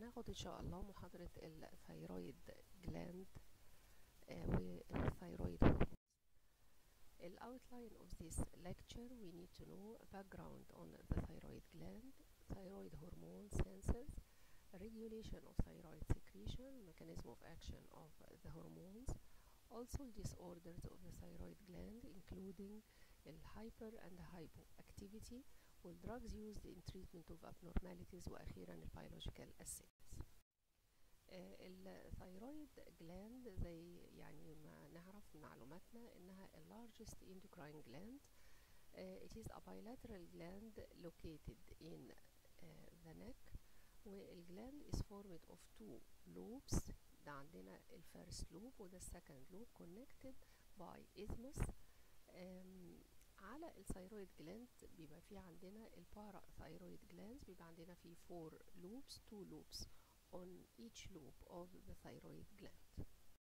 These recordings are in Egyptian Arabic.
هناخد ان شاء الله محاضرة الثيرويد جلاند والثيرويد هرمون ال outline of this lecture we need to know background on the thyroid gland thyroid hormone senses regulation of thyroid secretion mechanism of action of the hormones also disorders of the thyroid gland including الهايبر and hypoactivity والدراجز used in treatment of abnormalities واخيرا البيولوجيكال assays الثيرويد جلاند زي يعني ما نعرف من معلوماتنا انها ال largest endocrine gland uh, it is a bilateral gland located in uh, the neck والجلاند is formed of two lobes ده عندنا الفيرست لوب وده السكند لوب connected by isthmus um, على الثيرويد جلاند بيبقى في عندنا البارا ثيرويد جلاند بيبقى عندنا في four loops two loops on each loop of the thyroid gland.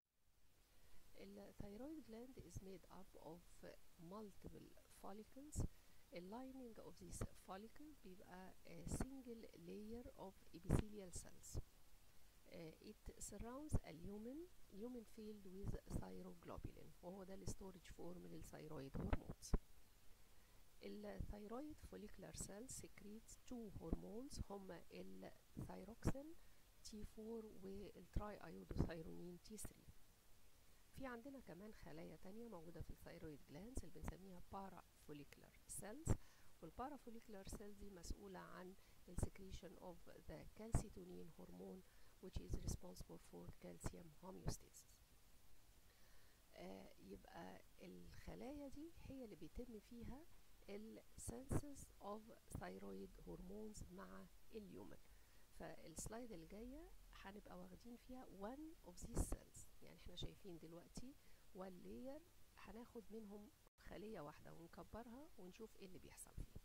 The thyroid gland is made up of multiple follicles. The lining of this follicle بيبقى a single layer of epithelial cells. Uh, it surrounds a lumen, lumen filled with thyroglobulin وهو ده الستورج فورم للثيرويد هرمونز. الثيرويد follicular cells secretes two hormones هما الثيروكسين T4 والتراي ايودوثيرونين T3 في عندنا كمان خلايا تانية موجودة في الثيرويد جلاندز اللي بنسميها بارا فوليكولار سيلز والبارا فوليكولار سيلز دي مسؤولة عن السكريشن of the calcitonin hormone which is responsible for calcium homeostasis آه يبقى الخلايا دي هي اللي بيتم فيها السنسز of thyroid hormones مع اليومن فالسلايد اللي جايه هنبقى واخدين فيها one of these cells يعني احنا شايفين دلوقتي one layer هناخد منهم خليه واحده ونكبرها ونشوف ايه اللي بيحصل فيه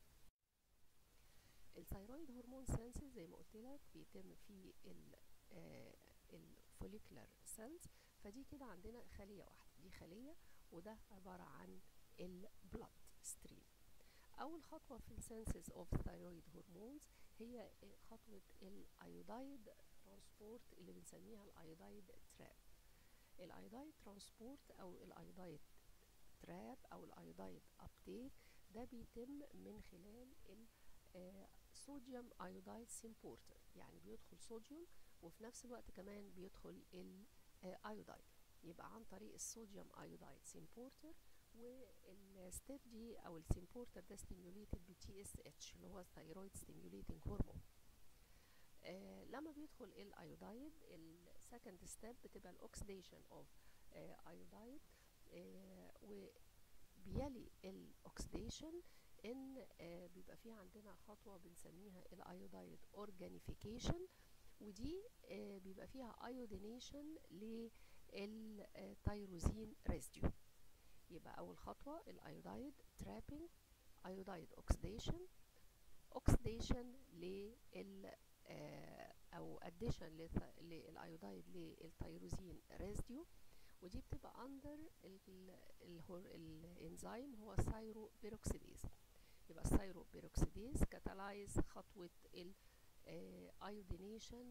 الثيرويد هرمون سنسز زي ما قلت لك بيتم في الفوليكولار سيلز فدي كده عندنا خليه واحده دي خليه وده عباره عن البلاد ستريم اول خطوه في السنسز اوف ثايرويد هرمونز هي خطوه الايودايد ترانسبورت اللي بنسميها الايودايد تراب الايودايد ترانسبورت او الايودايد تراب او الايودايد ابتيك ده بيتم من خلال الصوديوم ايودايد سيمبورتر يعني بيدخل صوديوم وفي نفس الوقت كمان بيدخل الايودايد يبقى عن طريق الصوديوم ايودايد سيمبورتر والستيب دي او السيمبورتر ده ستيميوليتد بتي اس اتش اللي هو الثيرويد ستيميوليتنج هرمون آه لما بيدخل الايودايد السكند ستيب بتبقى الاكسديشن اوف ايودايد آه وبيلي الاكسديشن ان آه بيبقى في عندنا خطوه بنسميها الايودايد اورجانيفيكيشن ودي آه بيبقى فيها ايودينيشن للتيروزين ريزيديو يبقى أول خطوة الأيودايد ترابينج أيودايد أوكسيديشن أوكسيديشن لل أو أديشن للأيودايد للتيروزين ريزديو ودي بتبقى أندر الإنزيم هو السايرو بيروكسيديز يبقى السايرو بيروكسيديز كاتالايز خطوة الأيودينيشن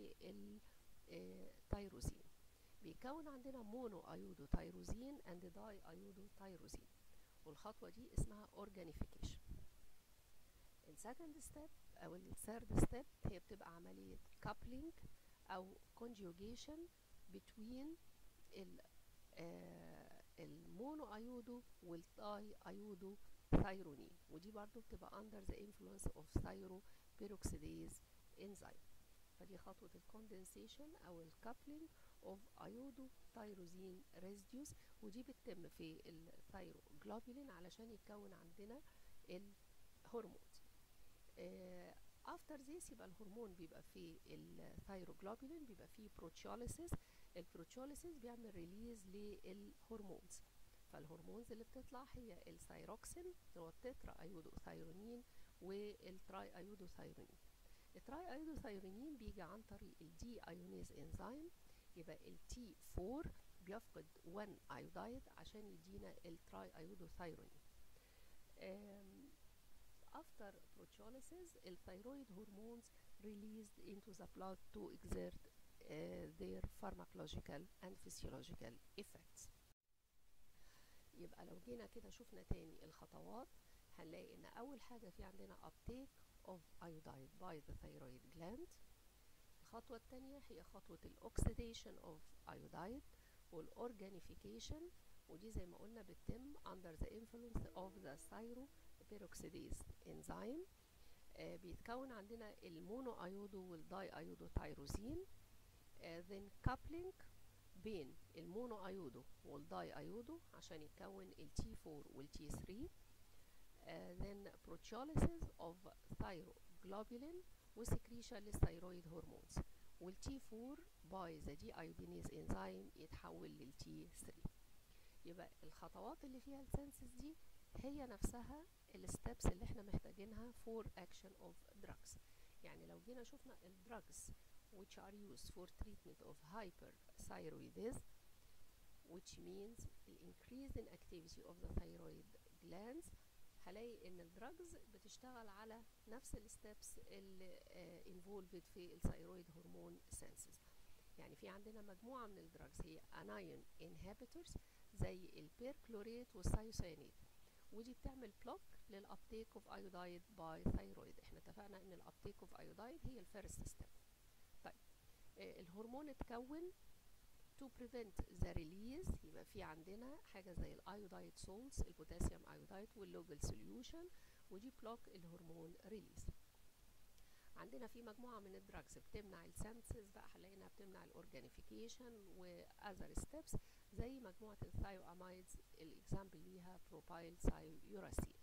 للتيروزين بيكون عندنا مونو ايودو تيروزين اند داي ايودو تيروزين والخطوه دي اسمها اورجانيفيكيشن السكند ستيب او الثيرد ستيب هي بتبقى عمليه كابلينج او conjugation between ال آه المونو ايودو والداي ايودو ثيرونين ودي برضو بتبقى under the influence of thyroperoxidase enzyme فدي خطوة الكوندنسيشن أو الكابلينج of iodotyrosine residues ودي بتتم في الثيروجلوبولين علشان يتكون عندنا الهرمونز uh, after this يبقى الهرمون بيبقى في الثيروجلوبولين بيبقى فيه بروتشوليسيس البروتشوليسيس بيعمل ريليز للهرمونز فالهرمونز اللي بتطلع هي الثيروكسين اللي هو التترا ايودوثيرونين والتراي ايودوثيرونين التراي ايودوثيرونين بيجي عن طريق الدي ايونيز انزيم يبقى ال T4 بيفقد 1 ايودايد عشان يدينا التراي ايودوثيرونين after proteolysis الثيرويد هرمونز released into the blood to exert uh, their pharmacological and physiological effects يبقى لو جينا كده شفنا تاني الخطوات هنلاقي ان اول حاجه في عندنا uptake of iodide by the thyroid gland الخطوه الثانيه هي خطوه الاوكسيديشن of iodide والاورجانيفيكيشن ودي زي ما قلنا بتتم under the influence of the thyroperoxidase enzyme آه بيتكون عندنا المونو ايودو والداي ايودو تايروزين آه then coupling بين المونو ايودو والداي ايودو عشان يتكون ال T4 وال T3 uh, then proteolysis of thyroglobulin وسكريشن للثيرويد هرمونز وال T4 باي ذا دي ايودينيز انزيم يتحول لل T3 يبقى الخطوات اللي فيها السنسز دي هي نفسها الستبس اللي احنا محتاجينها for action of drugs يعني لو جينا شفنا الدراجز which are used for treatment of hyperthyroidism which means the increase in activity of the thyroid glands هلاقي ان الدراجز بتشتغل على نفس الستبس اللي uh, involved في الثيرويد هرمون سنسز يعني في عندنا مجموعة من الدراجز هي anion inhibitors زي البيركلوريت والثايوسيانيت ودي بتعمل بلوك للابتيك اوف ايودايد باي ثايرويد احنا اتفقنا ان الابتيك اوف ايودايد هي الفيرست ستيب طيب آه الهرمون اتكون to prevent the release يبقى في عندنا حاجة زي الايودايد سولتس البوتاسيوم ايودايد واللوجل سوليوشن ودي بلوك الهرمون ريليز عندنا في مجموعة من الدراجز بتمنع السنسز بقى هنلاقيها بتمنع الاورجانيفيكيشن واذر ستيبس زي مجموعة الثايو امايدز الاكزامبل ليها بروبايل ثايو يوراسين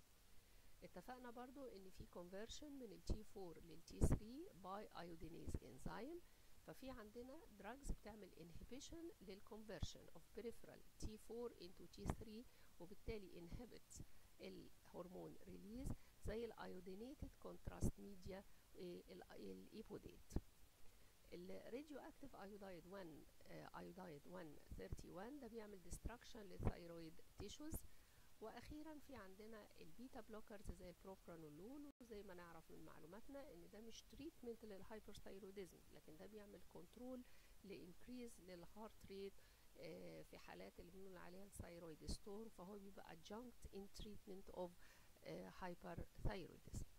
اتفقنا برضو ان في conversion من ال T4 لل T3 باي iodinase enzyme ففي عندنا drugs بتعمل inhibition للconversion of peripheral T4 into T3 وبالتالي inhibits الهرمون ريليز زي الايودينيتد كونتراست ميديا الايبوديت الراديو اكتيف ايودايد 1 ايودايد 131 ده بيعمل ديستراكشن للثيرويد تيشوز واخيرا في عندنا البيتا بلوكرز زي البروبرانولول وزي ما نعرف من معلوماتنا ان ده مش تريتمنت للهايبرثايروديزم لكن ده بيعمل كنترول لانكريز للهارت ريت في حالات اللي بنقول عليها الثيرويد ستورم فهو بيبقى adjunct in treatment of hyperthyroidism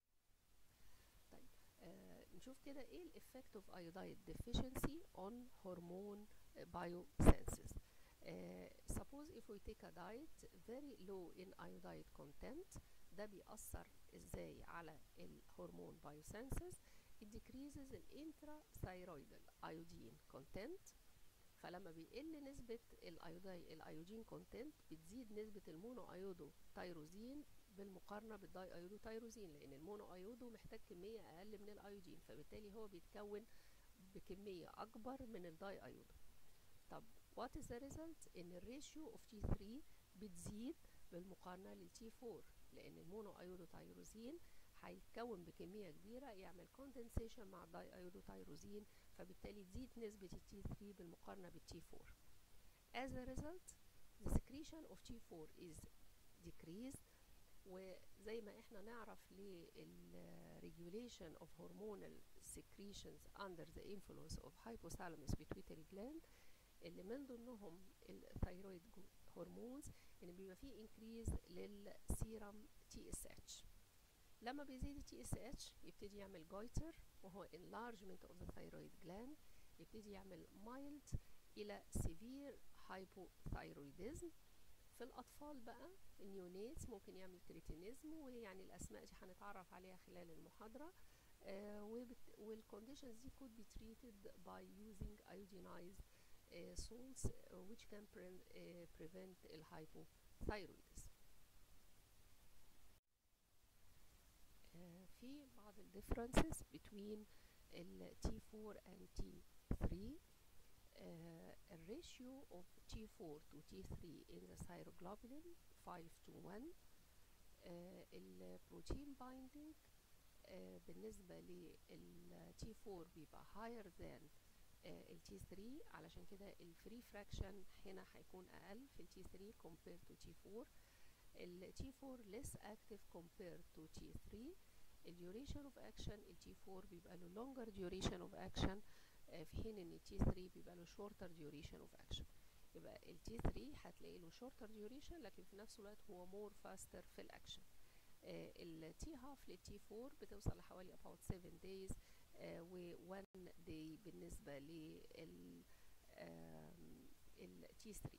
طيب آه نشوف كده ايه الافكت اوف iodide deficiency on hormone biosensors uh, suppose if we take a diet very low in iodide content ده بيأثر ازاي على الهرمون biosensors it decreases الانترا iodine content فلما بيقل نسبة الايودين كونتنت بتزيد نسبة المونو ايودو تايروزين بالمقارنة بالداي ايودو تايروزين لان المونو ايودو محتاج كمية اقل من الايودين فبالتالي هو بيتكون بكمية اكبر من الداي ايودو طب what is the result ان الريشيو اوف تي 3 بتزيد بالمقارنة للتي 4 لان المونو ايودو تايروزين هيتكون بكمية كبيرة يعمل كوندنسيشن مع الداي ايودو تايروزين فبالتالي تزيد نسبة التي 3 بالمقارنة بالتي 4 as a result the secretion of T4 is decreased وزي ما احنا نعرف للregulation of hormonal secretions under the influence of hypothalamus pituitary gland اللي من ضمنهم الثيرويد هرمونز ان بيبقى فيه increase للسيرم TSH لما بيزيد التي اس اتش يبتدي يعمل جويتر وهو enlargement of the thyroid gland يبتدي يعمل mild الى severe hypothyroidism في الاطفال بقى النيونيتس ممكن يعمل كريتينيزم ويعني الاسماء دي هنتعرف عليها خلال المحاضره آه والكونديشنز دي could be treated by using iodinized uh, salts uh, which can pre uh, prevent الhypothyroidism في بعض ال differences between ال T4 and T3 uh, الريشيو of T4 to T3 in the thyroglobulin 5 to 1 uh, البروتين binding uh, بالنسبة لل T4 بيبقى higher than ال T3 علشان كده الفري فراكشن هنا هيكون أقل في ال T3 compared to T4 ال T4 less active compared to T3 الديوريشن اوف اكشن التي 4 بيبقى له longer duration of action آه، في حين ان التي 3 بيبقى له shorter duration of action يبقى التي 3 هتلاقي له shorter duration لكن في نفس الوقت هو more faster في الاكشن التي هاف للتي 4 بتوصل لحوالي about 7 days آه، و 1 day بالنسبة لل التي 3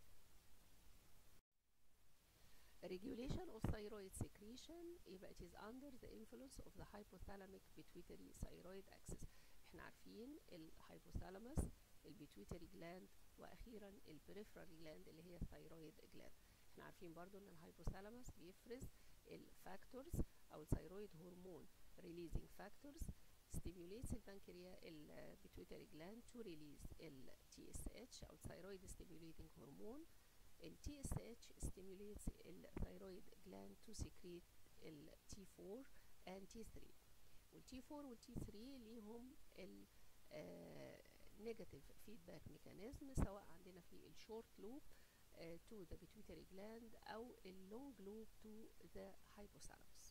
regulation of thyroid secretion يبقى it is under the influence of the hypothalamic pituitary thyroid axis احنا عارفين الهايبوثالاموس البيتويتري جلاند واخيرا البريفرال جلاند اللي هي الثيرويد جلاند احنا عارفين برضو ان الهايبوثالاموس بيفرز الفاكتورز او الثيرويد هرمون releasing factors stimulates البنكريا البيتويتري جلاند to release ال TSH او thyroid stimulating hormone ال TSH stimulates الثيرويد gland to secrete ال T4 and T3 وال T4 وال T3 ليهم ال negative feedback mechanism سواء عندنا في ال short loop uh, to the pituitary gland أو ال long loop to the hypothalamus.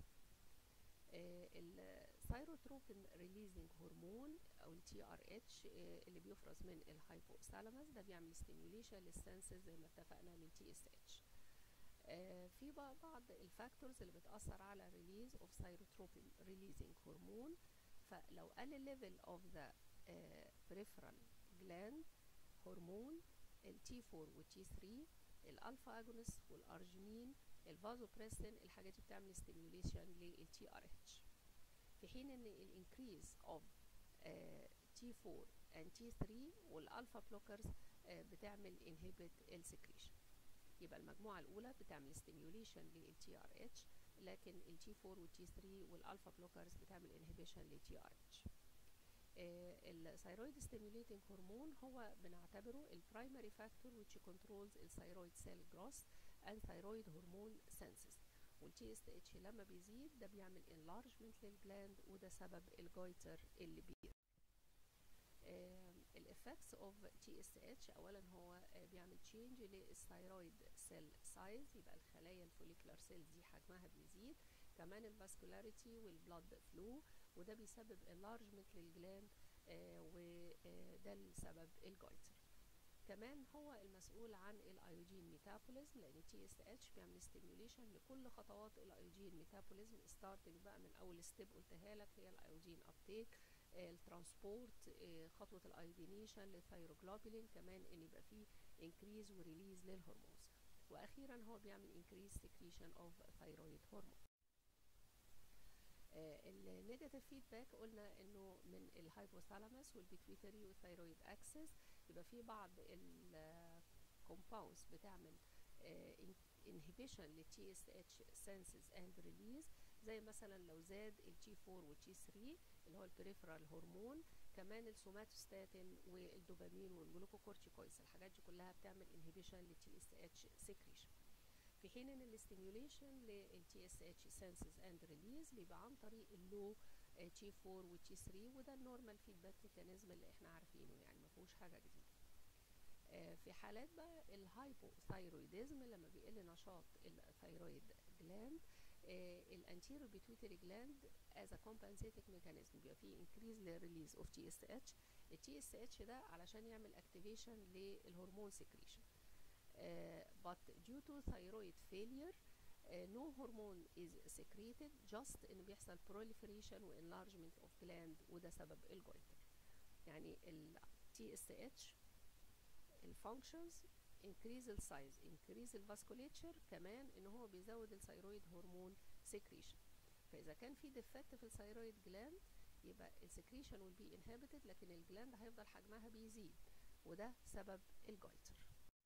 الثيروتروبين ريليزنج هرمون او التي ار اتش اللي بيفرز من الهايبوثالاموس ده بيعمل ستيميوليشن للسنسز زي ما اتفقنا للتي اس اتش في بقى بعض الفاكتورز اللي بتاثر على ريليز اوف ثيروتروبين ريليزنج هرمون فلو قل الليفل اوف ذا بريفرال جلاند هرمون التي 4 والتي 3 الالفا اجونست والارجينين الفازوبريسين الحاجات دي بتعمل ستيميوليشن للتي ار اتش في حين ان الانكريز اوف تي 4 and تي 3 والالفا بلوكرز بتعمل انهبت السكريشن يبقى المجموعه الاولى بتعمل ستيميوليشن للتي ار اتش لكن التي 4 والتي 3 والالفا بلوكرز بتعمل انهبيشن للتي ار اتش الثيرويد ستيميوليتنج هرمون هو بنعتبره البرايمري فاكتور which controls الثيرويد سيل جروث and thyroid hormone senses والتي اس اتش لما بيزيد ده بيعمل enlargement للجلاند وده سبب الجويتر اللي بي الافكتس اوف تي اس اتش اولا هو بيعمل تشينج للثيرويد سيل سايز يبقى الخلايا الفوليكولار سيلز دي حجمها بيزيد كمان الفاسكولاريتي والبلاد فلو وده بيسبب enlargement للجلاند وده السبب الجويتر كمان هو المسؤول عن الايوجين ميتابوليزم لان تي اس اتش بيعمل ستيميوليشن لكل خطوات الايوجين ميتابوليزم ستارتنج بقى من اول ستيب قلتها لك هي الايوجين ابتيك الترانسبورت خطوه الايودينيشن للثيروجلوبولين كمان ان يبقى فيه انكريز وريليز للهرمونز واخيرا هو بيعمل انكريز سكريشن اوف ثيرويد هرمون النيجاتيف فيدباك قلنا انه من الهايبوثالاموس والبيتويتري والثيرويد اكسس يبقى في بعض الكومباوندز بتعمل انهبيشن للتي اس اتش سنسز اند ريليز زي مثلا لو زاد التي 4 والتي 3 اللي هو البريفرال هرمون كمان السوماتوستاتين والدوبامين والجلوكوكورتيكويدز الحاجات دي كلها بتعمل انهبيشن للتي اس اتش سكريشن في حين ان الاستيميوليشن للتي اس اتش سنسز اند ريليز بيبقى عن طريق اللو تي 4 وتي 3 وده النورمال فيدباك ميكانيزم اللي احنا عارفينه يعني ما فيهوش حاجه جديده في حالات بقى الهايبوثايرويدزم لما بيقل نشاط الثيرويد جلاند الانتيرو بيتويتري جلاند از ا كومبنسيتنج ميكانيزم بيبقى فيه انكريز للريليز اوف تي اس اتش التي اس اتش ده علشان يعمل اكتيفيشن للهرمون سكريشن but due to thyroid failure uh, no hormone is secreted just ان بيحصل proliferation و enlargement of gland وده سبب الجويتر يعني ال TSH الفانكشنز increase ال size increase ال vasculature كمان ان هو بيزود الثيرويد هرمون secretion فاذا كان في defect في الثيرويد جلاند يبقى السكريشن will be inhibited لكن الجلاند هيفضل حجمها بيزيد وده سبب الجويتر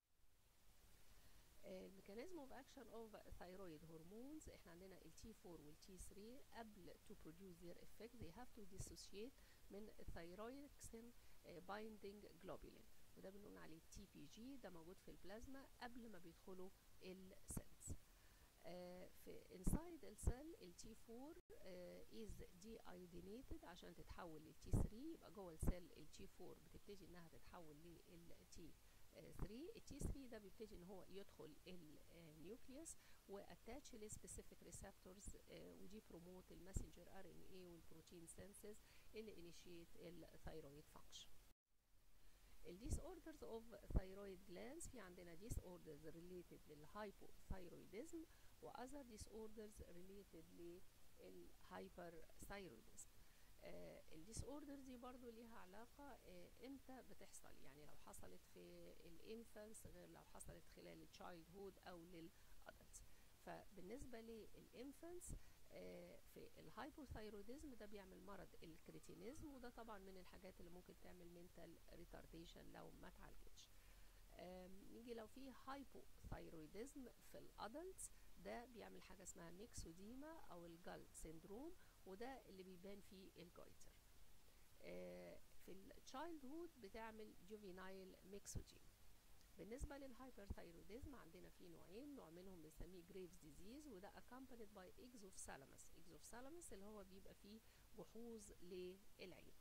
الميكانيزم اوف اكشن اوف ثايرويد هرمونز احنا عندنا ال T4 وال T3 قبل to produce their effect they have to dissociate من الثايرويكسين بايندينج جلوبولين وده بنقول عليه تي بي جي ده موجود في البلازما قبل ما بيدخلوا السيلز في inside السيل ال T4 is deiodonated عشان تتحول لل T3 يبقى جوه السيل ال T4 بتبتدي انها تتحول لل T 3 التي 3 ده بيبتدي ان هو يدخل النيوكليوس واتاتش لسبيسيفيك ريسبتورز ودي بروموت الماسنجر ار ان اي والبروتين سينسز اللي انيشيت الثايرويد فانكشن الديس اوردرز اوف ثايرويد جلاندز في عندنا ديس اوردرز ريليتد للهايبوثايرويدزم واذر ديس اوردرز ريليتد للهايبر ثايرويدزم الديس اوردرز دي برضو ليها علاقة آه امتى بتحصل يعني لو حصلت في الانفانس غير لو حصلت خلال التشايلد هود او للادلتس فبالنسبة للانفانس آه في الهايبوثايروديزم ده بيعمل مرض الكريتينيزم وده طبعا من الحاجات اللي ممكن تعمل منتال ريتارديشن لو ما اتعالجتش نيجي لو في هايبوثايرويدزم في الادلتس ده بيعمل حاجه اسمها ميكسوديما او الجال سيندروم وده اللي بيبان فيه الجويتر آه في التشايلد هود بتعمل جوفينايل ميكسوديما بالنسبه للهايبرثايروديزم عندنا في نوعين نوع منهم بنسميه جريفز ديزيز وده accompanied by exophthalmos exophthalmos اللي هو بيبقى فيه جحوظ للعين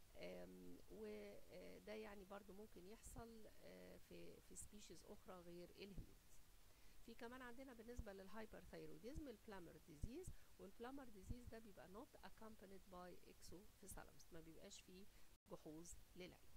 وده يعني برضو ممكن يحصل في في سبيشيز اخرى غير الهيومنز في كمان عندنا بالنسبه للهايبرثايروديزم البلامر ديزيز والبلامر ديزيز ده بيبقى not accompanied by exophthalmos ما بيبقاش فيه جحوظ للعين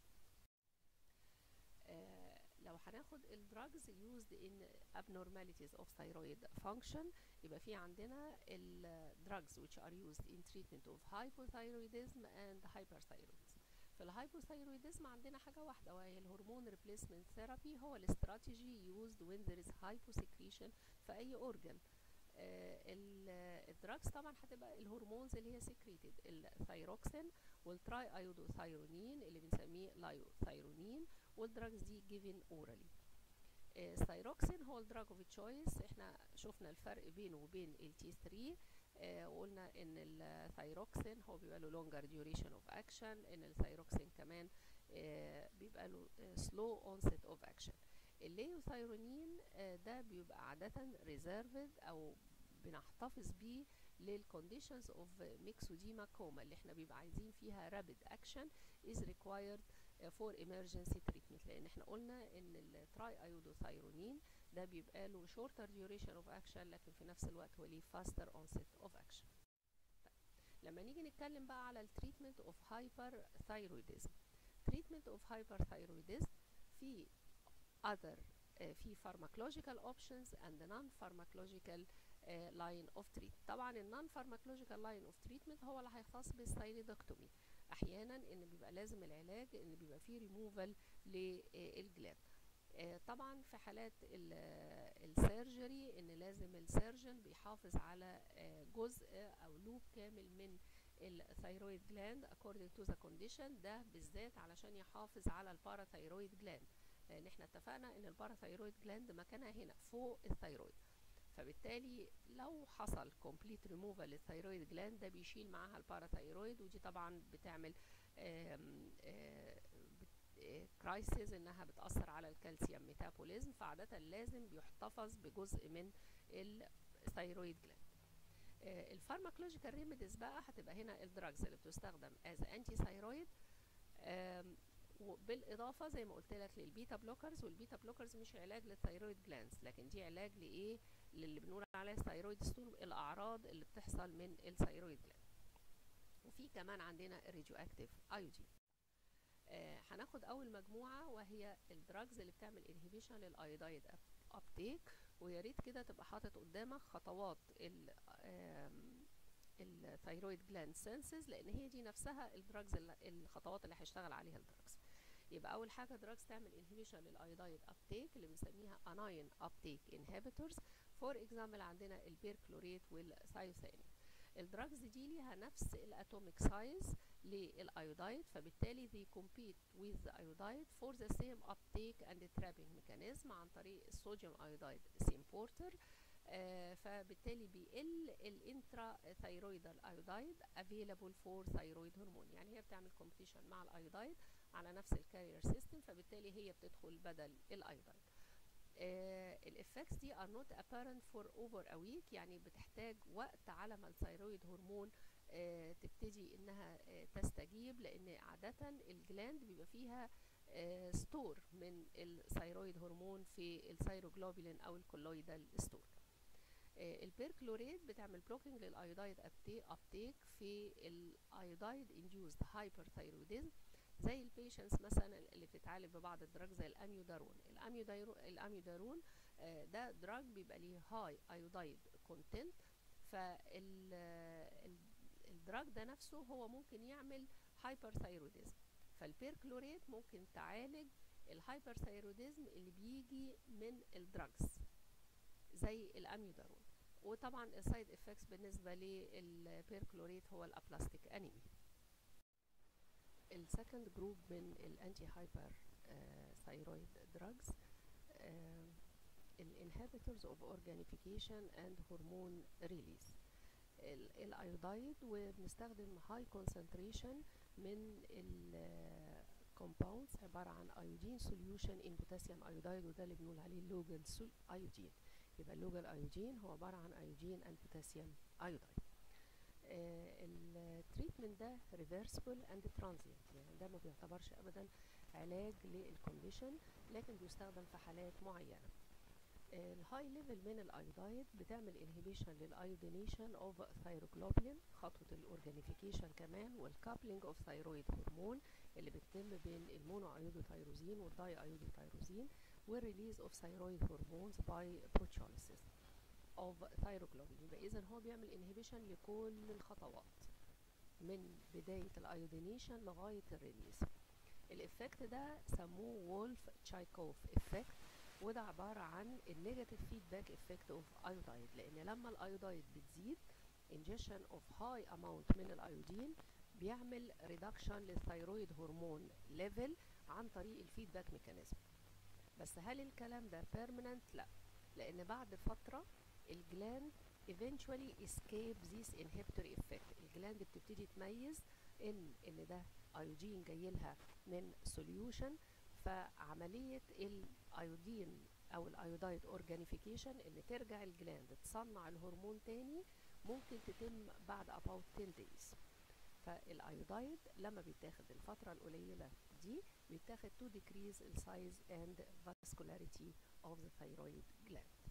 آه لو هناخد الدراجز used in abnormalities of thyroid function يبقى في عندنا الدراجز which are used in treatment of hypothyroidism and hyperthyroidism في الهايبوثايرويدزم عندنا حاجة واحدة وهي الهرمون ريبليسمنت ثيرابي هو الاستراتيجي used when there is hyposecretion في أي أورجن آه الدراجز طبعا هتبقى الهرمونز اللي هي سكريتد الثايروكسين والتراي ايودوثايرونين اللي بنسميه لايوثايرونين والدراجز دي جيفن اورالي الثايروكسين هو الدراج اوف تشويس احنا شفنا الفرق بينه وبين التي 3 آه وقلنا ان الثايروكسين هو بيبقى له لونجر ديوريشن اوف اكشن ان الثايروكسين كمان آه بيبقى له سلو اونست اوف اكشن الليوثايرونين آه ده بيبقى عادة ريزيرفد او بنحتفظ بيه للكونديشنز اوف ميكسوديما كوما اللي احنا بيبقى عايزين فيها رابيد اكشن از ريكوايرد فور emergency treatment لان احنا قلنا ان التراي ايودوثايرونين ده بيبقى له shorter duration of action لكن في نفس الوقت هو ليه faster onset of action طيب. لما نيجي نتكلم بقى على التريتمنت اوف هايبر ثايرويدزم treatment of hyperthyroidism في other uh, في pharmacological options and non-pharmacological uh, line of treatment طبعا النون pharmacological line of treatment هو اللي هيختص بالثايريدكتومي احيانا ان بيبقى لازم العلاج ان بيبقى فيه ريموفال للجلاند طبعا في حالات السيرجري ان لازم السيرجن بيحافظ على جزء او لوب كامل من الثايرويد جلاند according to the condition ده بالذات علشان يحافظ على الباراثايرويد جلاند لان احنا اتفقنا ان الباراثايرويد جلاند مكانها هنا فوق الثايرويد فبالتالي لو حصل كومبليت ريموفال للثايرويد جلاند ده بيشيل معاها الباراثايرويد ودي طبعا بتعمل كرايسيس انها بتاثر على الكالسيوم ميتابوليزم فعاده لازم بيحتفظ بجزء من الثايرويد جلاند الفارماكولوجيكال ريميديز بقى هتبقى هنا الدراجز اللي بتستخدم از انتي ثايرويد وبالاضافه زي ما قلت لك للبيتا بلوكرز والبيتا بلوكرز مش علاج للثايرويد جلاندز لكن دي علاج لايه للي بنقول عليه ثايرويد ستون الاعراض اللي بتحصل من الثايرويد جلاند وفي كمان عندنا الراديو اكتيف ايودين آه هناخد اول مجموعه وهي الدراجز اللي بتعمل انهبيشن للايودايد ابتيك ويا ريت كده تبقى حاطط قدامك خطوات ال الثايرويد جلاند سينسز لان هي دي نفسها الدراجز الخطوات اللي هيشتغل عليها الدراجز يبقى اول حاجه دراجز تعمل انهبيشن للايودايد ابتيك اللي بنسميها اناين ابتيك انهبيتورز فور اكزامبل عندنا البيركلوريت والثايوثانين الدراجز دي ليها نفس الاتوميك سايز للايودايد فبالتالي they compete with the iodide for the same uptake and trapping mechanism عن طريق الصوديوم ايودايد سيمبورتر آه فبالتالي بيقل الانترا ثايرويدال ايودايد افيلابل فور ثايرويد هرمون يعني هي بتعمل كومبيتيشن مع الايودايد على نفس الكارير سيستم فبالتالي هي بتدخل بدل الايودايد الافكتس دي are not apparent for over a week يعني بتحتاج وقت على ما الثايرويد هرمون آه تبتدي انها آه تستجيب لان عادة الجلاند بيبقى فيها ستور من الثيرويد هرمون في الثيروجلوبولين او الكولويدال ستور البيركلوريت بتعمل بلوكينج للايودايد ابتيك في الايودايد انديوزد هايبرثايروديزم زي البيشنتس مثلا اللي بتتعالج ببعض الدراج زي الاميودارون الاميودارون الاميودارون ده دراج بيبقى ليه هاي ايودايد كونتنت فالدراج ده نفسه هو ممكن يعمل هايبرثايروديزم فالبيركلوريت ممكن تعالج الهايبرثايروديزم اللي بيجي من الدراجز زي الاميودارون وطبعا السايد افكتس بالنسبه للبيركلوريت هو الابلاستيك انيمي السكند جروب من الانتي هايبر ثايرويد دراجز الانهبيتورز اوف اورجانيفيكيشن اند هرمون ريليز الايودايد وبنستخدم هاي كونسنتريشن من الكومباوندز عباره عن ايودين سوليوشن ان بوتاسيوم ايودايد وده اللي بنقول عليه اللوجل ايودين يبقى اللوجل ايودين هو عباره عن ايودين اند بوتاسيوم ايودايد التريتمنت ده ريفرسبل اند ترانزيانت يعني ده ما بيعتبرش ابدا علاج للكونديشن لكن بيستخدم في حالات معينه الهاي ليفل من الايودايد بتعمل انهبيشن للايودينيشن اوف ثايروجلوبولين خطوه الاورجانيفيكيشن كمان والكابلينج اوف ثايرويد هرمون اللي بتتم بين المونو ايودوثايروزين والداي ايودوثايروزين والريليز اوف ثايرويد هرمونز باي بروتشوليسيس اوف ثايروجلوبولين يبقى اذا هو بيعمل انهبيشن لكل الخطوات من بدايه الايودينيشن لغايه الريليز الافكت ده سموه وولف تشايكوف افكت وده عبارة عن النيجاتيف فيدباك افكت اوف ايودايد لان لما الايودايد بتزيد ingestion of high amount من الايودين بيعمل ريدكشن للثيرويد هرمون ليفل عن طريق الفيدباك ميكانيزم بس هل الكلام ده permanent لا لان بعد فترة الجلاند eventually escape this inhibitory effect الجلاند بتبتدي تميز ان ان ده ايودين جاي لها من سوليوشن فعملية الايودين او الايودايد اورجانيفيكيشن ان ترجع الجلاند تصنع الهرمون تاني ممكن تتم بعد about 10 days فالايودايد لما بيتاخد الفترة القليلة دي بيتاخد to decrease the size and vascularity of the thyroid gland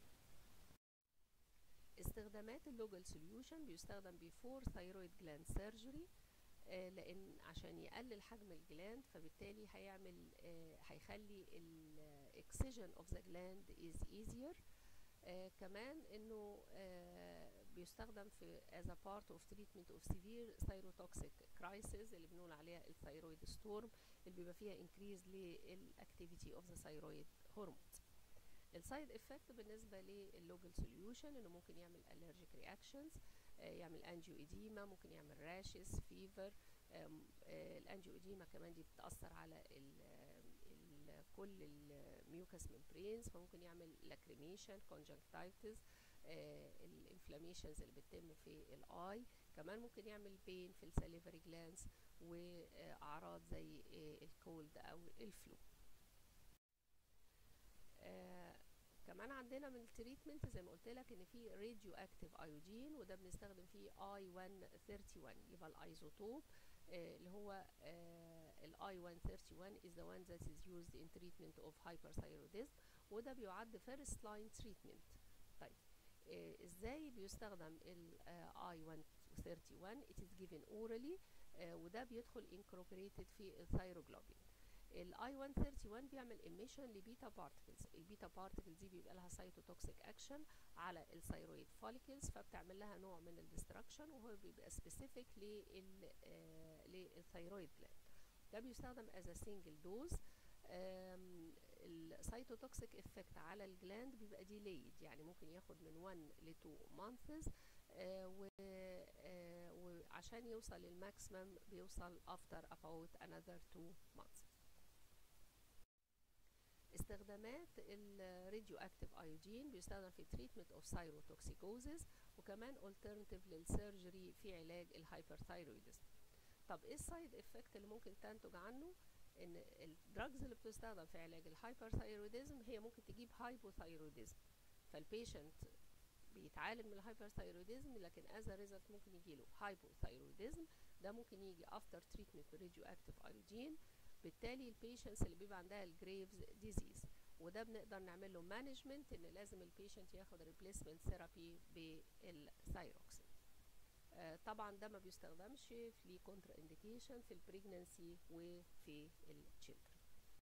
استخدامات اللوجل سوليوشن بيستخدم before thyroid gland surgery آه لان عشان يقلل حجم الجلاند فبالتالي هيعمل آه هيخلي الاكسجن اوف ذا جلاند از ايزير كمان انه آه بيستخدم في as a part of treatment of severe thyrotoxic crisis اللي بنقول عليها الثيرويد ستورم اللي بيبقى فيها increase للاكتيفيتي اوف ذا ثيرويد هرمونز السايد افكت بالنسبه للوجل سوليوشن انه ممكن يعمل allergic reactions يعمل انجيو اديما ممكن يعمل راشز فيفر الانجيو اديما كمان دي بتاثر على ال ال كل الميوكس ممبرينز فممكن يعمل لاكريميشن كونجكتيفيتس الانفلاميشنز اللي بتتم في الاي كمان ممكن يعمل بين في الساليفري جلانس واعراض زي الكولد او الفلو كمان عندنا من التريتمنت زي ما قلت لك ان في راديو اكتيف ايودين وده بنستخدم فيه اي 131 يبقى الايزوتوب آه اللي هو الاي 131 is the one that is used in treatment of hyperthyroidism وده بيعد first line treatment طيب آه ازاي بيستخدم الاي 131 it is given orally آه وده بيدخل incorporated في الثيروجلوبين الاي 131 بيعمل ايميشن لبيتا بارتكلز البيتا بارتكلز دي بيبقى لها سايتوتوكسيك اكشن على الثيرويد فوليكلز فبتعمل لها نوع من الدستركشن وهو بيبقى سبيسيفيك لل للثيرويد جلاند ده بيستخدم از سنجل دوز السايتوتوكسيك افكت على الجلاند بيبقى ديليد يعني ممكن ياخد من 1 ل 2 مانثز وعشان يوصل للماكسيمم بيوصل after about another 2 months استخدامات الراديو اكتيف ايودين بيستخدم في تريتمنت اوف ثايروتوكسيكوزيس وكمان alternative للسيرجري في علاج الهايبرثايرويدزم طب ايه السايد افكت اللي ممكن تنتج عنه ان الدراجز اللي بتستخدم في علاج الهايبرثايرويدزم هي ممكن تجيب هايبوثايرويدزم فالبيشنت بيتعالج من الهايبرثايرويدزم لكن از ريزلت ممكن يجي له هايبوثايرويدزم ده ممكن يجي افتر تريتمنت براديو اكتيف ايودين بالتالي البيشنتس اللي بيبقى عندها الجريفز ديزيز وده بنقدر نعمل له مانجمنت ان لازم البيشنت ياخد ريبليسمنت ثيرابي بالثايروكسين آه طبعا ده ما بيستخدمش في كونترا انديكيشن في البريجننسي وفي التشيلدرن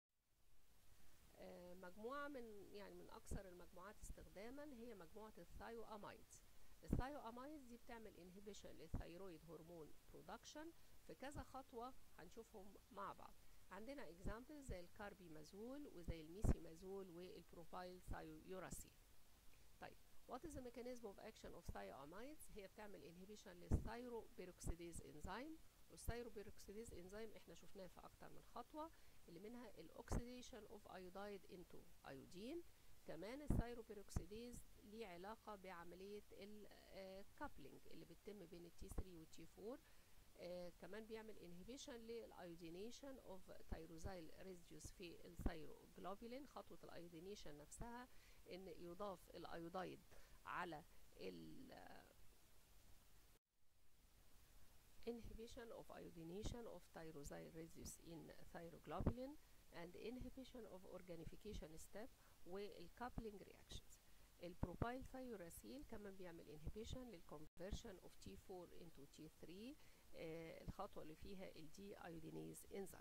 آه مجموعة من يعني من أكثر المجموعات استخداما هي مجموعة الثايو أمايدز الثايو أمايدز دي بتعمل انهبيشن للثايرويد هرمون برودكشن في كذا خطوة هنشوفهم مع بعض عندنا اكزامبل زي الكاربيمازول وزي الميسيمازول والبروفايل ثايويوراسيل طيب what is the mechanism of action of thioamides هي بتعمل inhibition للثايروبيروكسيديز انزيم والثايروبيروكسيديز انزيم احنا شفناه في اكتر من خطوه اللي منها الاكسيديشن اوف ايودايد انتو ايودين كمان الثايروبيروكسيديز ليه علاقه بعمليه الكابلنج اللي بتتم بين التي 3 والتي 4 آه كمان بيعمل انهبيشن للايودينيشن اوف تيروزايل ريزيديوز في الثايروجلوبولين خطوه الايودينيشن نفسها ان يضاف الايودايد على ال inhibition of iodination of tyrosine residues in thyroglobulin and inhibition of organification step والcoupling reactions البروبايل ثايوراسيل كمان بيعمل inhibition للconversion of T4 into T3 آه الخطوة اللي فيها الدي ايودينيز انزيم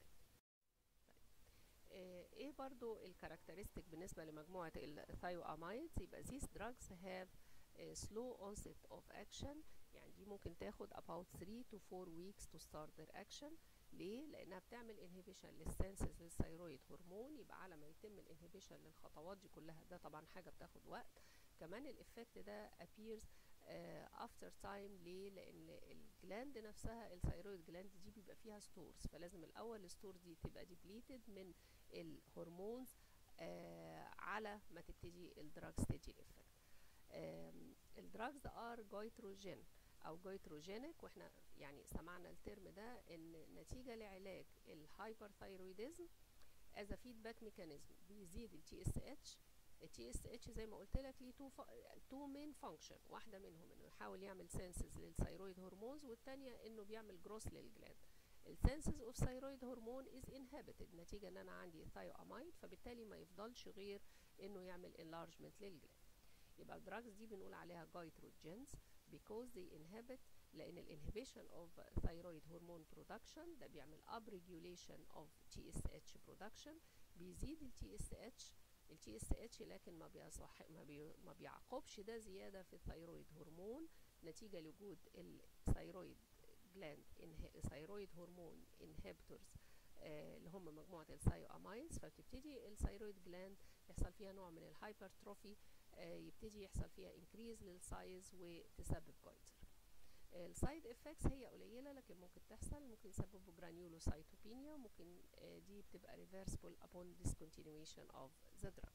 آه ايه برضو الكاركترستيك بالنسبة لمجموعة الثايوامايدز يبقى these drugs have a slow onset of action يعني دي ممكن تاخد about 3 to 4 weeks to start their action ليه؟ لأنها بتعمل inhibition للسنسز للثيرويد هرمون يبقى على ما يتم الانهبيشن للخطوات دي كلها ده طبعا حاجة بتاخد وقت كمان الإفكت ده appears uh, after time ليه؟ لأن الجلاند نفسها الثيرويد جلاند دي بيبقى فيها ستورز فلازم الأول الستورز دي تبقى depleted من الهرمونز uh, على ما تبتدي الدراجز تدي الإفكت الدراجز ار جويتروجين او جويتروجينيك واحنا يعني سمعنا الترم ده ان نتيجه لعلاج الهايبرثايرويدزم از فيدباك ميكانيزم بيزيد التي اس اتش التي اس اتش زي ما قلت لك ليه تو تو مين فانكشن واحده منهم انه يحاول يعمل سنسز للثيرويد هرمونز والثانيه انه بيعمل جروس للجلاند السنسز اوف ثيرويد هرمون از انهبيتد نتيجه ان انا عندي ثايو امايد فبالتالي ما يفضلش غير انه يعمل انلارجمنت للجلاند يبقى الدراجز دي بنقول عليها جايتروجينز because they inhibit لأن الانهبيشن of thyroid hormone production ده بيعمل up regulation of TSH production بيزيد ال TSH ال TSH لكن ما بيصح ما, بي ما بيعقبش ده زيادة في الثيرويد هرمون نتيجة لوجود الثيرويد جلاند ثيرويد هرمون انهبيتورز آه اللي هم مجموعة الثايو اماينز فبتبتدي الثيرويد جلاند يحصل فيها نوع من الهايبرتروفي آه يبتدي يحصل فيها انكريز للسايز وتسبب جويتر السايد افكتس هي قليله لكن ممكن تحصل ممكن يسببوا جرانيولوسايتوبينيا ممكن آه دي بتبقى ريفرسبل upon discontinuation of the drug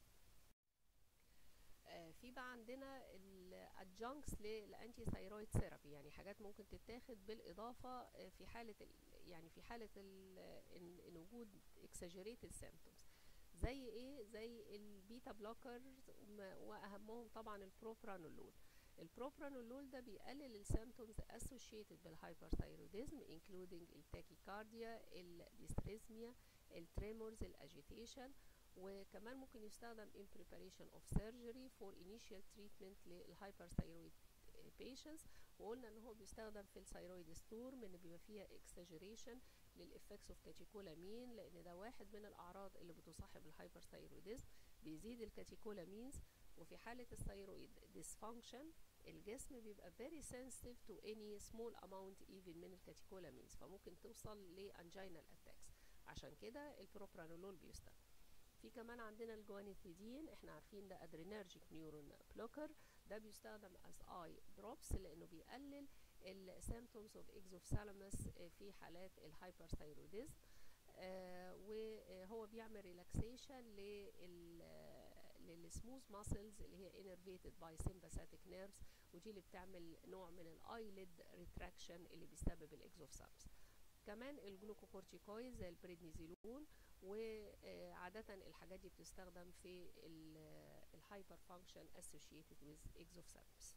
آه في بقى عندنا الادجانكس للانتي ثايرويد ثيرابي يعني حاجات ممكن تتاخد بالاضافه في حاله يعني في حاله ان, إن وجود exaggerated symptoms زي ايه زي البيتا بلوكر واهمهم طبعا البروبرانولول البروبرانولول ده بيقلل السيمتومز associated بالهايبرثايروديزم including التاكيكارديا الديستريزميا التريمورز الاجيتيشن وكمان ممكن يستخدم in preparation of surgery for initial treatment للهايبرثايرويد patients وقلنا ان هو بيستخدم في الثيرويد ستورم ان بيبقى فيها exaggeration للافكتس اوف كاتيكولامين لان ده واحد من الاعراض اللي بتصاحب الهايبرثايروديزم بيزيد الكاتيكولامينز وفي حالة الثيرويد dysfunction الجسم بيبقى very sensitive to any small amount even من الكاتيكولامينز فممكن توصل لانجينال attacks عشان كده البروبرانولول بيستخدم في كمان عندنا الجوانيثيدين احنا عارفين ده ادرينرجيك نيورون بلوكر ده بيستخدم as eye drops لانه بيقلل السيمتومز اوف اكزوفثالاموس في حالات الهايبرثايروديزم آه وهو بيعمل ريلاكسيشن لل للسموث ماسلز اللي هي innervated by sympathetic nerves ودي اللي بتعمل نوع من الايليد ريتراكشن اللي بيسبب الاكزوفثالاموس كمان الجلوكوكورتيكويد زي البريدنيزولون وعادة الحاجات دي بتستخدم في الهايبر فانكشن associated with exophthalmos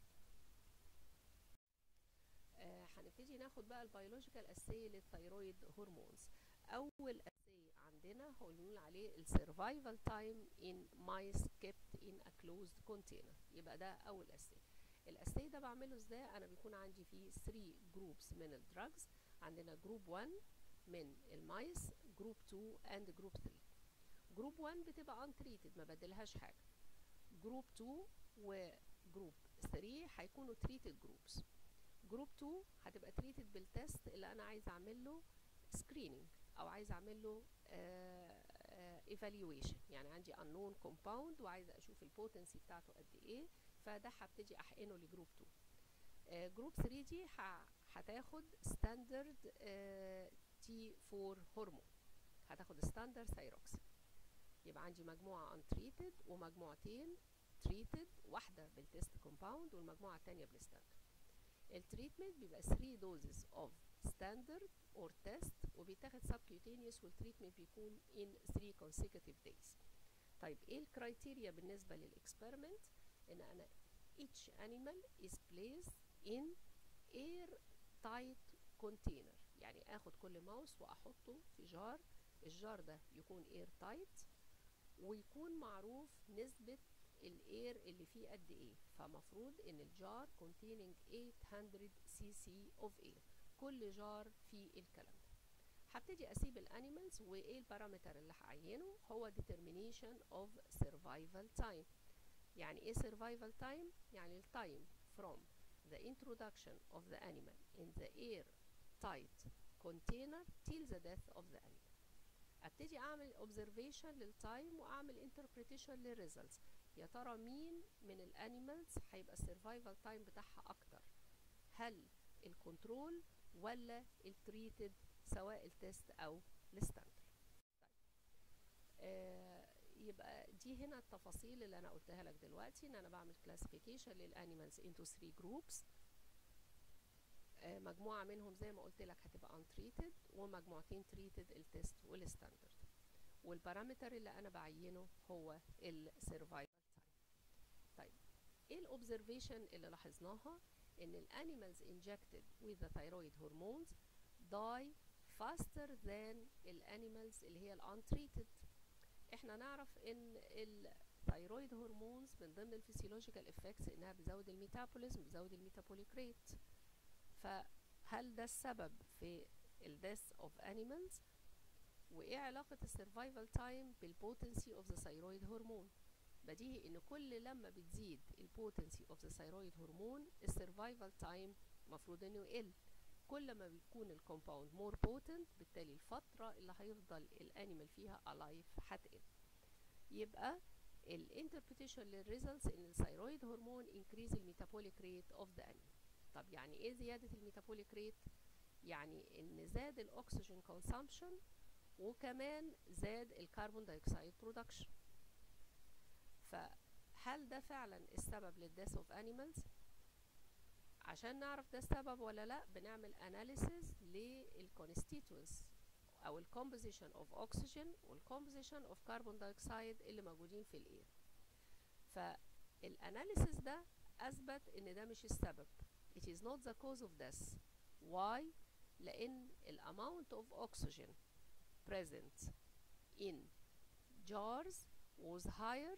هنبتدي ناخد بقى البيولوجيكال اسي للثيرويد هرمونز اول اسي عندنا هو اللي بنقول عليه السرفايفل تايم ان مايس kept in a closed container يبقى ده اول اساي الاساي ده بعمله ازاي انا بيكون عندي فيه 3 جروبس من الدراجز عندنا جروب 1 من المايس جروب 2 اند جروب 3 جروب 1 بتبقى untreated ما بدلهاش حاجه جروب 2 وجروب 3 هيكونوا treated جروبس جروب 2 هتبقى treated بالتست اللي انا عايزه اعمل له screening او عايزه اعمل له evaluation يعني عندي unknown compound وعايزه اشوف البوتنسي بتاعته قد ايه فده هبتدي احقنه لجروب 2 جروب 3 دي هتاخد ستاندرد تي 4 هرمون هتاخد ستاندرد ثايروكسين يبقى عندي مجموعه untreated ومجموعتين treated واحده بالتست كومباوند والمجموعه الثانيه بالستاندرد التريتمنت بيبقى 3 دوزز اوف ستاندرد اور تيست وبيتاخد subcutaneous والتريتمنت بيكون in 3 consecutive days طيب ايه الكرايتيريا بالنسبه للاكسبيرمنت ان انا each animal is placed in air tight container يعني اخد كل ماوس واحطه في جار الجار ده يكون air tight ويكون معروف نسبة الاير اللي فيه قد ايه فمفروض ان الجار containing 800 سي سي of air كل جار فيه الكلام ده هبتدي اسيب الانيمالز وايه البارامتر اللي هعينه هو determination of survival time يعني ايه survival time يعني التايم from the introduction of the animal in the air tight container till the death of the animal ابتدي اعمل observation للتايم واعمل interpretation للريزلتس يا ترى مين من الانيمالز هيبقى السرفايفل تايم بتاعها اكتر هل الكنترول ولا التريتد سواء التست او الستاندرد طيب آه يبقى دي هنا التفاصيل اللي انا قلتها لك دلوقتي ان انا بعمل كلاسيفيكيشن للانيمالز into 3 جروبس آه مجموعه منهم زي ما قلت لك هتبقى untreated ومجموعتين treated التست والستاندرد والبارامتر اللي انا بعينه هو السرفايفل تايم طيب ايه الاوبزرفيشن اللي لاحظناها ان الانيمالز injected with the thyroid hormones die faster than الانيمالز اللي هي untreated احنا نعرف ان الثايرويد هرمونز من ضمن الفسيولوجيكال افكتس انها بتزود الميتابوليزم بتزود الميتابوليك ريت فهل ده السبب في الديث اوف انيمالز وايه علاقه السرفايفل تايم بالبوتنسي اوف ذا ثايرويد هرمون بديهي ان كل لما بتزيد البوتنسي اوف ذا ثايرويد هرمون السرفايفل تايم المفروض انه يقل كل ما بيكون الكومباوند مور بوتنت بالتالي الفتره اللي هيفضل الانيمال فيها الايف هتقل يبقى الانتربريتيشن للريزلتس ان الثايرويد هرمون انكريز الميتابوليك ريت اوف ذا انيمال طب يعني ايه زياده الميتابوليك ريت يعني ان زاد الاكسجين كونسامشن وكمان زاد الكربون دايوكسيد برودكشن فهل ده فعلا السبب للديث اوف انيمالز عشان نعرف ده السبب ولا لا بنعمل اناليسيز للكونستيتوينتس او الكومبوزيشن اوف اوكسجين والكومبوزيشن اوف كربون دايوكسيد اللي موجودين في الاير فالاناليسيز ده اثبت ان ده مش السبب it is not the cause of death why لان الامount of oxygen present in jars was higher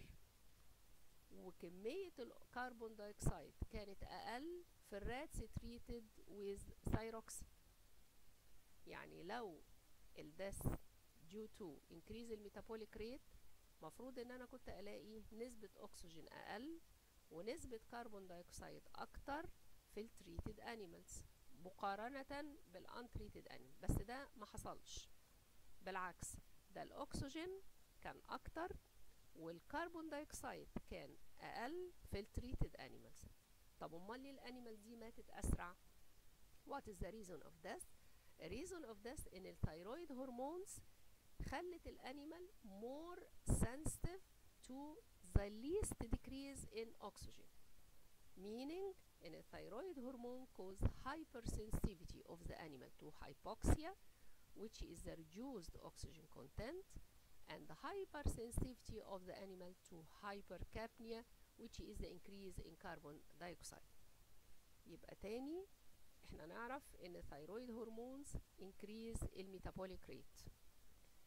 وكمية الكربون دايوكسيد كانت أقل في الراتس treated with thyroxine يعني لو الدث due to increase الميتابوليك ريت مفروض ان انا كنت الاقي نسبة اكسجين اقل ونسبة كربون دايوكسيد اكتر في التريتد انيمالز مقارنة بالانتريتد انيمال بس ده ما حصلش بالعكس ده الاكسجين كان اكتر والكربون دايوكسيد كان اقل في التريتد انيمالز طب امال ليه الانيمال دي ماتت اسرع what is the reason of death the reason of death ان الثايرويد هرمونز خلت الانيمال more sensitive to the least decrease in oxygen meaning ان الثايرويد هرمون cause hypersensitivity of the animal to hypoxia which is the reduced oxygen content and the hypersensitivity of the animal to hypercapnia which is the increase in carbon dioxide يبقى تاني احنا نعرف ان الثايرويد هرمونز increase الميتابوليك ريت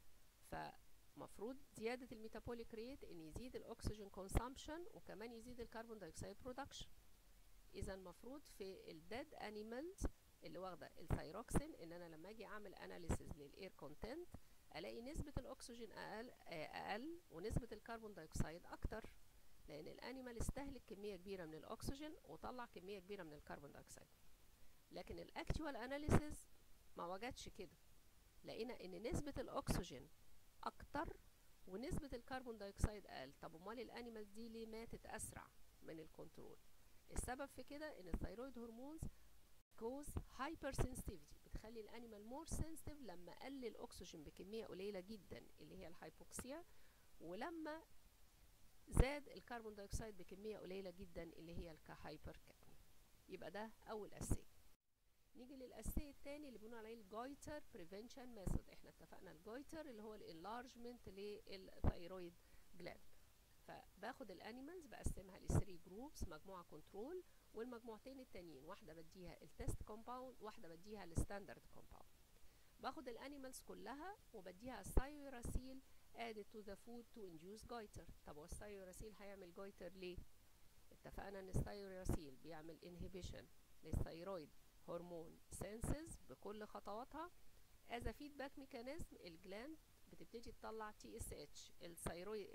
فمفروض زيادة الميتابوليك ريت ان يزيد الاكسجين كونسامشن وكمان يزيد الكربون دايوكسيد برودكشن اذا المفروض في الديد انيمالز اللي واخده الثايروكسين ان انا لما اجي اعمل اناليسيز للاير كونتنت الاقي نسبه الاكسجين اقل اقل ونسبه الكربون دايوكسيد اكتر لان الانيمال استهلك كميه كبيره من الاكسجين وطلع كميه كبيره من الكربون دايوكسيد لكن الاكتوال اناليسيز ما وجدش كده لقينا ان نسبه الاكسجين اكتر ونسبه الكربون دايوكسيد اقل طب امال الانيمالز دي ليه ماتت اسرع من الكنترول السبب في كده ان الثيرويد هرمونز كوز هايبر سنسيتيفيتي بتخلي الانيمال مور سنسيتيف لما قلل الاكسجين بكميه قليله جدا اللي هي الهايبوكسيا ولما زاد الكربون دايوكسيد بكميه قليله جدا اللي هي الكهايبر كابني يبقى ده اول اسي نيجي للاسي الثاني اللي بنقول عليه الجويتر بريفنشن ميثود احنا اتفقنا الجويتر اللي هو الانلارجمنت للثيرويد جلاند فباخد الانيمالز بقسمها ل 3 جروبس مجموعه كنترول والمجموعتين التانيين واحده بديها التست كومباوند واحده بديها الستاندرد كومباوند باخد الانيمالز كلها وبديها السايوراسيل added to the food to induce goiter طب والسايوراسيل هيعمل جويتر ليه اتفقنا ان السايوراسيل بيعمل inhibition للثيرويد هرمون سينسز بكل خطواتها as a feedback mechanism الجلاند بتبتدي تطلع تي اس اتش الثيرويد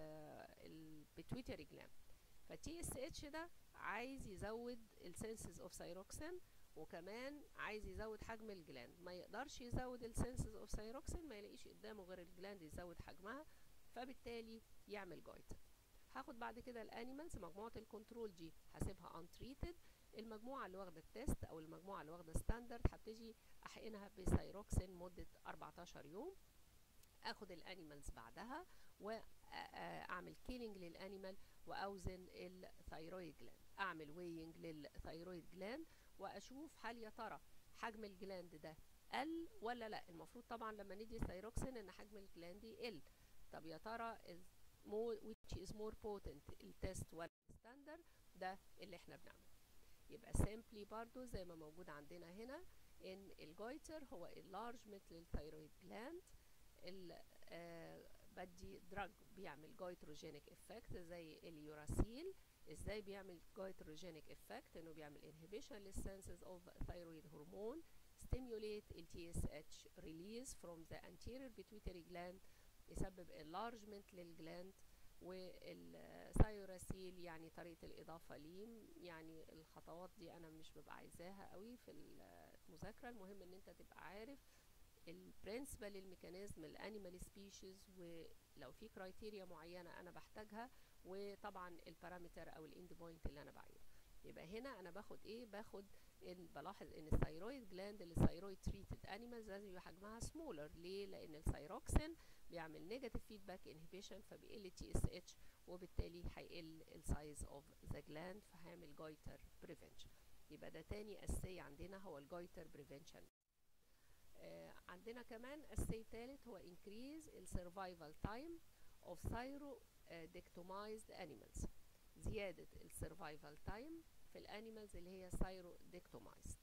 البيتويتري جلاند فالتي اس اتش ده عايز يزود السنسز اوف ثيروكسين وكمان عايز يزود حجم الجلاند ما يقدرش يزود السنسز اوف ثيروكسين ما يلاقيش قدامه غير الجلاند يزود حجمها فبالتالي يعمل جويتر هاخد بعد كده الانيمالز مجموعه الكنترول دي هسيبها انتريتد المجموعه اللي واخده التست او المجموعه اللي واخده ستاندرد هبتدي احقنها بثيروكسين مده 14 يوم اخد الانيمالز بعدها واعمل كيلينج للانيمال واوزن الثيرويد جلاند اعمل وينج للثيرويد جلاند واشوف هل يا ترى حجم الجلاند ده قل ولا لا المفروض طبعا لما ندي ثيروكسين ان حجم الجلاند يقل طب يا ترى which is more potent التست ولا الستاندرد ده اللي احنا بنعمله يبقى simply برضو زي ما موجود عندنا هنا ان الجويتر هو enlargement للثيرويد جلاند آه بدي دراج بيعمل جويتروجينيك افكت زي اليوراسيل ازاي بيعمل جويتروجينيك افكت انه بيعمل inhibition للسنسز اوف ثيرويد هرمون stimulate ال TSH release from the anterior pituitary gland يسبب enlargement للجلاند والثايوراسيل يعني طريقة الإضافة ليه يعني الخطوات دي أنا مش ببقى عايزاها قوي في المذاكرة المهم إن أنت تبقى عارف البرنسبل الميكانيزم الانيمال سبيشيز ولو في كرايتيريا معينه انا بحتاجها وطبعا البارامتر او الاند بوينت اللي انا بعينه يبقى هنا انا باخد ايه باخد إن بلاحظ ان الثيرويد جلاند الثيرويد تريتد انيمالز لازم يبقى حجمها سمولر ليه لان الثيروكسين بيعمل نيجاتيف فيدباك انهبيشن فبيقل تي اس اتش وبالتالي هيقل السايز اوف ذا جلاند فهيعمل جويتر بريفنشن يبقى ده تاني اساسي عندنا هو الجويتر بريفنشن آه عندنا كمان اساسي تالت هو increase السرفايفل تايم of thyrodectomized animals زيادة السرفايفل تايم في الانيمالز اللي هي ثايرودكتومايزد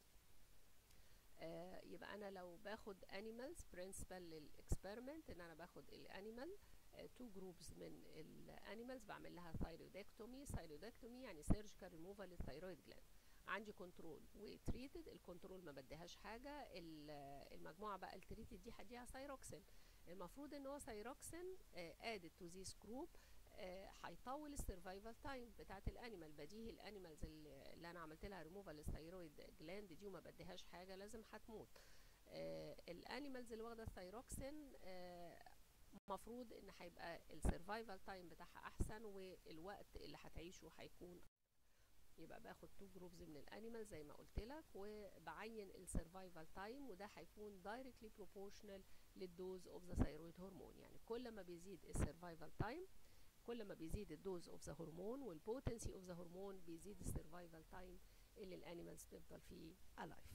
آه يبقى انا لو باخد انيمالز برنسبل للاكسبيرمنت ان انا باخد الانيمال تو جروبز من الانيمالز بعمل لها ثايرودكتومي ثايرودكتومي يعني سيرجيكال ريموفال للثيرويد جلاند عندي كنترول وتريتد الكنترول ما بديهاش حاجه المجموعه بقى التريتد دي هديها ثايروكسين المفروض ان هو ثايروكسين ادد تو ذيس جروب هيطول السرفايفل تايم بتاعت الانيمال بديهي الانيمالز اللي انا عملت لها ريموفال للثيرويد جلاند دي وما بديهاش حاجه لازم هتموت الانيمالز اللي واخده الثيروكسين المفروض ان هيبقى السرفايفل تايم بتاعها احسن والوقت اللي هتعيشه هيكون يبقى باخد تو جروبز من الانيمال زي ما قلت لك وبعين السرفايفل تايم وده هيكون دايركتلي بروبورشنال للدوز اوف ذا ثيرويد هرمون يعني كل ما بيزيد السرفايفل تايم كل ما بيزيد الدوز اوف ذا هرمون والبوتنسي اوف ذا هرمون بيزيد السرفايفل تايم اللي الانيمالز تفضل فيه الايف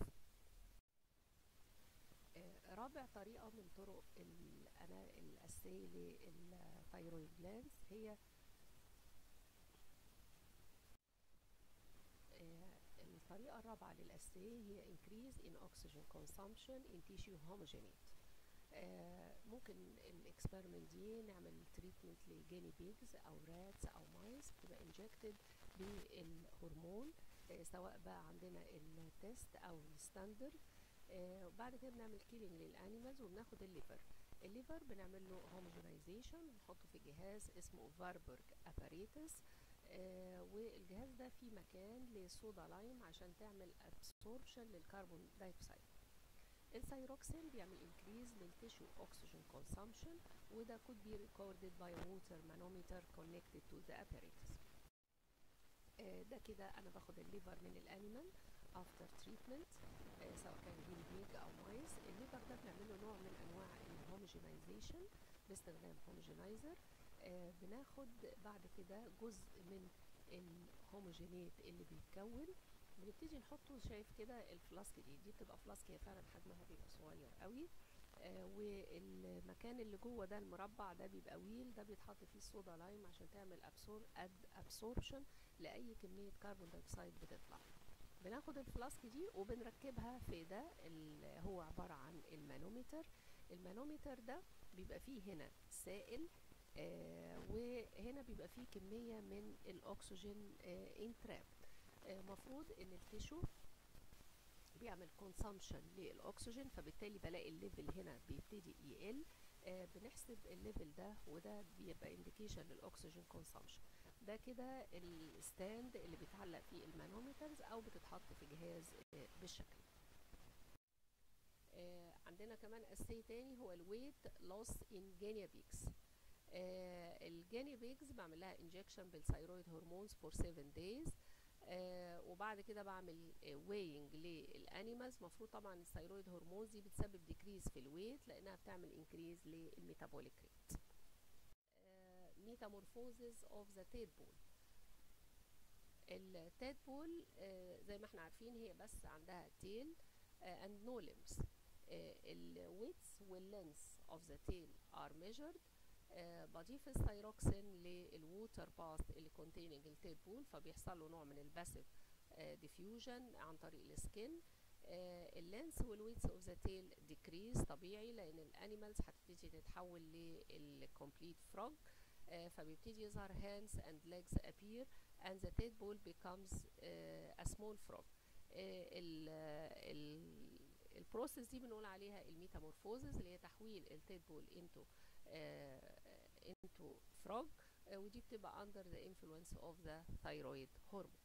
آه رابع طريقة من طرق الأنا الأساسية للثيرويد جلاندز هي الطريقة الرابعة للأساسية هي increase in oxygen consumption in tissue homogenate آه ممكن الاكسبيرمنت دي نعمل تريتمنت لجيني بيجز او راتس او مايس بتبقى انجكتد بالهرمون آه سواء بقى عندنا التيست او الستاندرد آه وبعد كده بنعمل كيلينج للانيمالز وبناخد الليفر الليفر بنعمل له هوموجينايزيشن بنحطه في جهاز اسمه فاربرج اباريتس آه والجهاز ده فيه مكان لصودا لايم عشان تعمل ابسوربشن للكربون دايوكسيد الثايروكسين بيعمل انكريز للتيشو اوكسجين كونسامشن وده could be recorded by a water manometer connected to the apparatus آه ده كده انا باخد الليفر من الانيمال افتر تريتمنت آه سواء كان جيني بيج او مايس الليفر ده بنعمل له نوع من انواع الهوموجينايزيشن باستخدام هوموجينايزر آه بناخد بعد كده جزء من الهوموجينيت اللي بيتكون بنبتدي نحطه شايف كده الفلاسك دي دي بتبقى فلاسك هي فعلا حجمها بيبقى صغير قوي آه والمكان اللي جوه ده المربع ده بيبقى ويل ده بيتحط فيه الصودا لايم عشان تعمل ابسور اد ابسوربشن لاي كميه كربون دايوكسيد بتطلع بناخد الفلاسك دي وبنركبها في ده اللي هو عباره عن المانومتر المانومتر ده بيبقى فيه هنا سائل آه وهنا بيبقى فيه كميه من الاكسجين آه انتراب مفروض ان التيشو بيعمل كونسامشن للاكسجين فبالتالي بلاقي الليفل هنا بيبتدي يقل آه بنحسب الليفل ده وده بيبقى انديكيشن للاكسجين كونسامشن ده كده الستاند اللي بيتعلق فيه المانومترز او بتتحط في جهاز آه بالشكل آه عندنا كمان اسي تاني هو الويت لوس ان جينيا بيكس آه الجينيا بيكس بعمل لها انجكشن بالثايرويد هرمونز فور 7 دايز آه وبعد كده بعمل وينج للانيمالز المفروض طبعا الثيرويد هرمونز دي بتسبب ديكريز في الويت لانها بتعمل انكريز للميتابوليك ريت ميتامورفوزز اوف ذا تيدبول التيدبول آه زي ما احنا عارفين هي بس عندها تيل اند نو ليمز الويتس واللينس اوف ذا تيل ار ميجرد أه بضيف الثايروكسين للووتر باث اللي كونتيننج التيد بول فبيحصل له نوع من الباسيف ديفيوجن عن طريق السكين أه اللينس والويتس اوف ذا تيل ديكريز طبيعي لان الانيمالز هتبتدي تتحول للكومبليت فروج أه فبيبتدي يظهر hands and legs appear and the tail ball becomes uh, a small frog البروسيس دي بنقول عليها الميتامورفوزز اللي هي تحويل التيد بول انتو into frog uh, ودي بتبقى under the influence of the thyroid hormone